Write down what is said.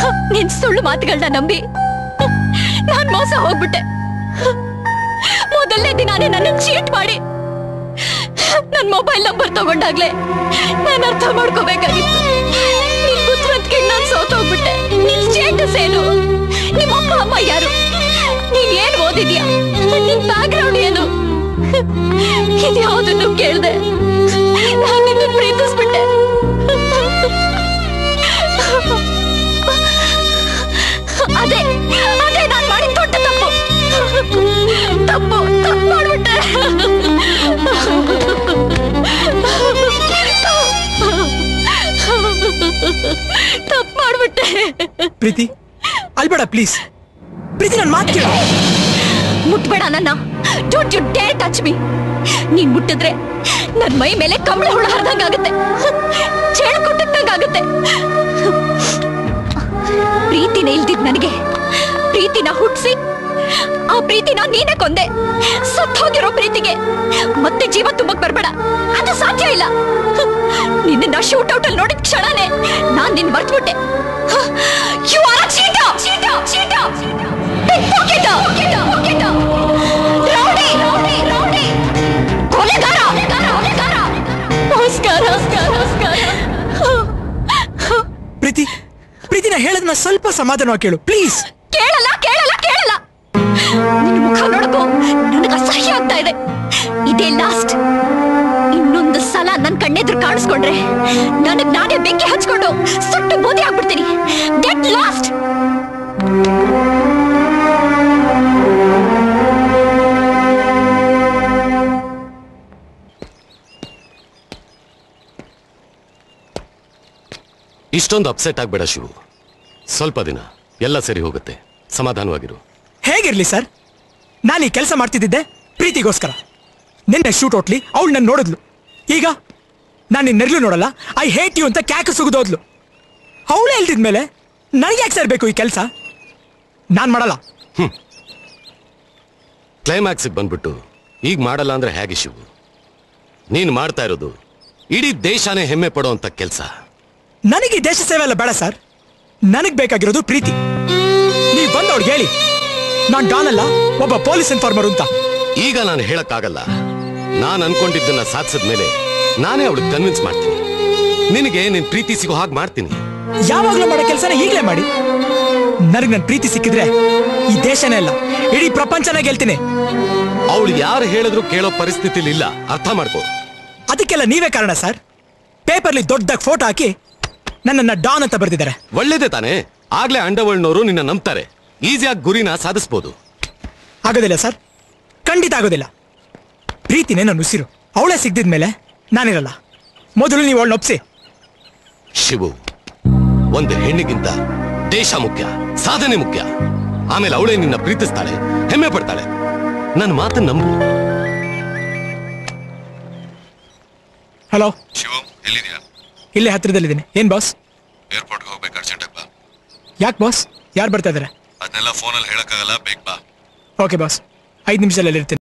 ನಿನ್ ಸುಳ್ಳು ಮಾತುಗಳನ್ನ ನಂಬಿ ನಾನ್ ಮೋಸ ಹೋಗ್ಬಿಟ್ಟೆ ಮೊದಲನೇ ದಿನಾನೇ ನನ್ನ ಚೀಟ್ ಮಾಡಿ ನನ್ ಮೊಬೈಲ್ ನಂಬರ್ ತಗೊಂಡಾಗ್ಲೇ ನಾನು ಅರ್ಥ ಮಾಡ್ಕೋಬೇಕಾಗಿತ್ತು ನಿನ್ ಬುದ್ಧಿವಂತಿಕೆ ನಾನ್ ಸೋತೋಗ್ಬಿಟ್ಟೆ ನಿನ್ ಸ್ಟೇಟಸ್ ಏನು ನಿಮ್ಮ ಅಪ್ಪ ಅಮ್ಮ ಯಾರು ನೀನ್ ಏನ್ ಓದಿದ್ಯಾ ನಿನ್ ಬ್ಯಾಕ್ಗ್ರೌಂಡ್ ಏನು ಇದ್ಯಾವುದನ್ನು ಕೇಳ್ದೆ ನಾನು ನಿನ್ನ ಪ್ರೀತಿಸ್ಬಿಟ್ಟೆ ಅದೇ ಅದೇ ನಾನ್ ಮಾಡಿದ ದೊಡ್ಡ ತಪ್ಪು ತಪ್ಪು ತಪ್ಪು ಮಾಡ್ಬಿಟ್ಟೆ ತಪ್ಪು ಮಾಡ್ಬಿಟ್ಟೆ ಪ್ರೀತಿ ಅಲ್ಬೇಡ ಪ್ಲೀಸ್ ಪ್ರೀತಿ ನನ್ನ ಮಾತು ಕೇಳು ಮುಟ್ಬೇಡ ನನ್ನ don't you dare touch me ನೀನ್ ಮುಟ್ಟಿದ್ರೆ ನನ್ ಮೈ ಮೇಲೆ ಕಂಬಳ ಹುಳ ಹರಿದಂಗಾಗುತ್ತೆ ಚೇಳು ಕುಟ್ಟಂಗಾಗುತ್ತೆ ಪ್ರೀತಿನ ಇಲ್ದಿದ್ ನನಗೆ ಪ್ರೀತಿನ ಹುಟ್ಸಿ ಆ ಪ್ರೀತಿನ ನೀನೇ ಕೊಂದೆ ಸತ್ತೋಗಿರೋ ಪ್ರೀತಿಗೆ ಮತ್ತೆ ಜೀವ ತುಂಬಕ್ ಬರ್ಬೇಡ ಅದು ಸಾಧ್ಯ ಇಲ್ಲ ನಿನ್ನ ಶೂಟ್ ಔಟ್ ಅಲ್ಲಿ ನೋಡಿದ ಕ್ಷಣನೇ ನಾನ್ ನಿನ್ ಮರ್ತ್ಬಿಟ್ಟೆ you are cheater cheater cheater pick pocket pocket rowdy rowdy rowdy ಕೊಲೆಗಾರ ಕೊಲೆಗಾರ ನಮಸ್ಕಾರ ನಮಸ್ಕಾರ ನಮಸ್ಕಾರ ಪ್ರೀತಿ ಪ್ರೀತಿ ನಾ ಹೇಳದ್ನ ಸ್ವಲ್ಪ ಸಮಾಧಾನವಾಗಿ ಕೇಳು ಪ್ಲೀಸ್ ಕೇಳಲ್ಲ ಕೇಳಲ್ಲ ಕೇಳಲ್ಲ ನಿನ್ನ ಮುಖ ನೋಡಕ್ಕೂ ನನಗೆ ಅಸಹ್ಯ ಆಗ್ತಾ ಇದೆ ಇದೇ ಲಾಸ್ಟ್ ಇನ್ನೊಂದು ಸಲ ನನ್ ಕಣ್ಣೆದ್ರು ಕಾಣಿಸ್ಕೊಂಡ್ರೆ ನನಗ್ ನಾನೇ ಬೆಂಕಿ ಹಚ್ಕೊಂಡು ಸುಟ್ಟು ಬೂದಿ ಆಗ್ಬಿಡ್ತೀನಿ ಗೆಟ್ ಲಾಸ್ಟ್ ಇಷ್ಟೊಂದು ಅಪ್ಸೆಟ್ ಆಗ್ಬೇಡ ಶಿವು ಸ್ವಲ್ಪ ದಿನ ಎಲ್ಲ ಸರಿ ಹೋಗುತ್ತೆ ಸಮಾಧಾನವಾಗಿರು ಹೇಗಿರ್ಲಿ ಸರ್ ನಾನು ಈ ಕೆಲಸ ಮಾಡ್ತಿದ್ದಿದ್ದೆ ಪ್ರೀತಿಗೋಸ್ಕರ ನಿನ್ನೆ ಶೂಟ್ ಔಟ್ಲಿ ಅವಳು ನನ್ನ ನೋಡಿದ್ಲು ಈಗ ನಾನು ನಿನ್ನ ನೆರಳು ನೋಡಲ್ಲ ಐ ಹೇಟ್ ಯು ಅಂತ ಕ್ಯಾಕ ಸುಗಿದೋದ್ಲು ಅವಳೇ ಇಲ್ದಿದ್ಮೇಲೆ ನನಗೆ ಯಾಕೆ ಸರ್ ಬೇಕು ಈ ಕೆಲಸ ನಾನು ಮಾಡಲ್ಲ ಕ್ಲೈಮ್ಯಾಕ್ಸಿಗೆ ಬಂದ್ಬಿಟ್ಟು ಈಗ ಮಾಡಲ್ಲ ಅಂದ್ರೆ ಹೇಗೆ ಶಿವು ನೀನು ಮಾಡ್ತಾ ಇರೋದು ಇಡೀ ದೇಶನೇ ಹೆಮ್ಮೆ ಪಡೋಂಥ ಕೆಲಸ ನನಗೆ ಈ ದೇಶ ಸೇವೆ ಎಲ್ಲ ಬೇಡ ಸರ್ ನನಗೆ ಬೇಕಾಗಿರೋದು ಪ್ರೀತಿ ನೀವು ಬಂದವಳಿಗೆ ಹೇಳಿ ನಾನು ಡಾನ್ ಅಲ್ಲ ಒಬ್ಬ ಪೊಲೀಸ್ ಇನ್ಫಾರ್ಮರ್ ಅಂತ ಈಗ ನಾನು ಹೇಳಕ್ಕಾಗಲ್ಲ ನಾನು ಅನ್ಕೊಂಡಿದ್ದನ್ನ ಸಾಧಿಸಿದ ಮೇಲೆ ನಾನೇ ಅವಳಿಗೆ ಕನ್ವಿನ್ಸ್ ಮಾಡ್ತೀನಿ ನಿನಗೆ ನಿನ್ ಪ್ರೀತಿ ಸಿಗೋ ಹಾಗೆ ಮಾಡ್ತೀನಿ ಯಾವಾಗಲೂ ಮಾಡೋ ಕೆಲಸನ ಈಗಲೇ ಮಾಡಿ ನನಗೆ ನನ್ನ ಪ್ರೀತಿ ಸಿಕ್ಕಿದ್ರೆ ಈ ದೇಶನೇ ಅಲ್ಲ ಇಡೀ ಪ್ರಪಂಚನ ಗೆಲ್ತೀನಿ ಅವಳು ಯಾರು ಹೇಳಿದ್ರು ಕೇಳೋ ಪರಿಸ್ಥಿತಿಲಿ ಇಲ್ಲ ಅರ್ಥ ಮಾಡ್ಕೋ ಅದಕ್ಕೆಲ್ಲ ನೀವೇ ಕಾರಣ ಸರ್ ಪೇಪರ್ಲಿ ದೊಡ್ಡದಾಗಿ ಫೋಟೋ ಹಾಕಿ ನನ್ನನ್ನ ಡಾನ್ ಅಂತ ಬರೆದಿದ್ದಾರೆ ಒಳ್ಳೇದೇ ತಾನೇ ಆಗ್ಲೇ ಅಂಡರ್ವರ್ಲ್ಡ್ನವರು ನಿನ್ನ ನಂಬ್ತಾರೆ ಈಸಿಯಾಗಿ ಗುರಿನ ಸಾಧಿಸ್ಬೋದು ಆಗೋದಿಲ್ಲ ಸರ್ ಖಂಡಿತ ಆಗೋದಿಲ್ಲ ಪ್ರೀತಿನೇ ನನ್ನ ಉಸಿರು ಅವಳೇ ಸಿಗ್ದಿದ್ಮೇಲೆ ನಾನಿರಲ್ಲ ಮೊದಲು ನೀವು ಅವಳನ್ನ ಒಪ್ಸಿ ಶಿವು ಒಂದು ಹೆಣ್ಣಿಗಿಂತ ದೇಶ ಮುಖ್ಯ ಸಾಧನೆ ಮುಖ್ಯ ಆಮೇಲೆ ಅವಳೇ ನಿನ್ನ ಪ್ರೀತಿಸ್ತಾಳೆ ಹೆಮ್ಮೆ ಪಡ್ತಾಳೆ ನನ್ನ ಮಾತನ್ನ ನಂಬು ಹಲೋ ಶಿವಂ ಎಲ್ಲಿದ್ಯಾ ಇಲ್ಲೇ ಹತ್ರದಲ್ಲಿದ್ದೀನಿ ಏನ್ ಬಾಸ್ ಏರ್ಪೋರ್ಟ್ಗೆ ಹೋಗ್ಬೇಕು ಅರ್ಜೆಂಟಾಗಿ ಬಾ ಯಾಕೆ ಬಾಸ್ ಯಾರು ಬರ್ತಾ ಇದ್ದಾರೆ ಅದನ್ನೆಲ್ಲ ಫೋನಲ್ಲಿ ಹೇಳಕ್ಕಾಗಲ್ಲ ಬೇಗ ಬಾ ಓಕೆ ಬಾಸ್ ಐದು ನಿಮಿಷದಲ್ಲಿ ಇರ್ತೀನಿ